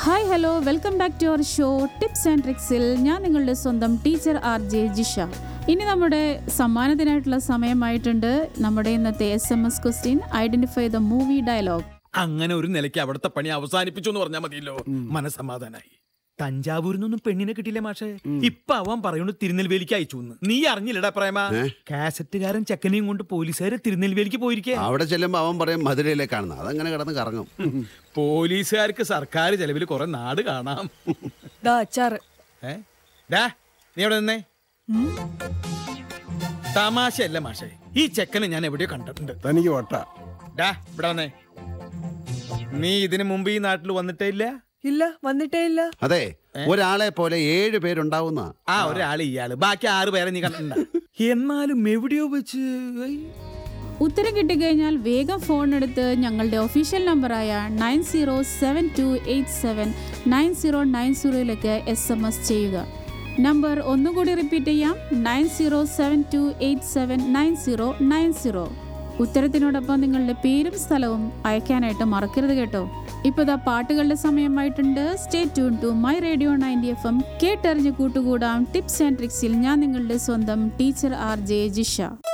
Hi hello welcome back to our show tips and ട്രിക്സിൽ ഞാൻ നിങ്ങളുടെ സ്വന്തം ടീച്ചർ ആർ ജെ ജിഷ ഇനി നമ്മുടെ സമ്മാനത്തിനായിട്ടുള്ള സമയമായിട്ടുണ്ട് നമ്മുടെ ഇന്നത്തെ S M S question identify the movie dialogue അങ്ങനെ ഒരു നിലയ്ക്ക് അവിടുത്തെ പണി അവസാനിപ്പിച്ചു എന്ന് പറഞ്ഞാൽ മതിയല്ലോ മനസമാധാനായി തഞ്ചാവൂരിൽ നിന്നൊന്നും പെണ്ണിനെ കിട്ടിയില്ലേ മാഷേ ഇപ്പൊ അവൻ പറയുന്നു തിരുനെൽവേലിക്ക് അയച്ചു നീ അറിഞ്ഞില്ലടാ പ്രേമ കാസറ്റുകാരൻ ചെക്കനെയും കൊണ്ട് പോലീസുകാര് തിരുനെൽവേലിക്ക് പോയിരിക്കേ അവിടെ ചെല്ലുമ്പോ അവൻ പറയും മധുരയിലേക്കാണെന്ന് അതങ്ങനെ കിടന്ന് കറങ്ങും പോലീസുകാർക്ക് സർക്കാർ ചെലവിൽ കുറെ നാട് കാണാം ദാ അച്ചാറ് ഏ? ഡാ, നീ എവിടെ നിന്നേ തമാശയല്ല മാഷേ ഈ ചെക്കനെ ഞാൻ എവിടെയോ കണ്ടിട്ടുണ്ട് തനിക്ക് വട്ട ഡാ ഇവിടെ വന്നേ നീ ഇതിനു മുമ്പ് ഈ നാട്ടിൽ വന്നിട്ടേ ഇല്ല ഇല്ല വന്നിട്ടേ ഇല്ല അതെ ഒരാളെ പോലെ ഏഴ് പേരുണ്ടാവുന്ന ആ ഒരാള് ഇയാള് ബാക്കി ആറ് പേരെ നീ കണ്ടിട്ടുണ്ട എന്നാലും എവിടെയോ വെച്ച് ഐ, ഉത്തരം കിട്ടിക്കഴിഞ്ഞാൽ വേഗം ഫോൺ എടുത്ത് ഞങ്ങളുടെ ഒഫീഷ്യൽ നമ്പറായ nine zero seven two eight seven nine zero nine സീറോയിലേക്ക് എസ് എം എസ് ചെയ്യുക നമ്പർ ഒന്നുകൂടി റിപ്പീറ്റ് ചെയ്യാം nine zero seven two eight seven nine zero nine zero ഉത്തരത്തിനോടൊപ്പം നിങ്ങളുടെ പേരും സ്ഥലവും അയക്കാനായിട്ട് മറക്കരുത് കേട്ടോ ഇപ്പോൾ ഇതാ പാട്ടുകളുടെ സമയമായിട്ടുണ്ട് stay tune to my radio ninety F M കേട്ടറിഞ്ഞ് കൂട്ടുകൂടാം ടിപ്സ് ആൻഡ് ട്രിക്സിൽ ഞാൻ നിങ്ങളുടെ സ്വന്തം ടീച്ചർ ആർ ജെ ജിഷ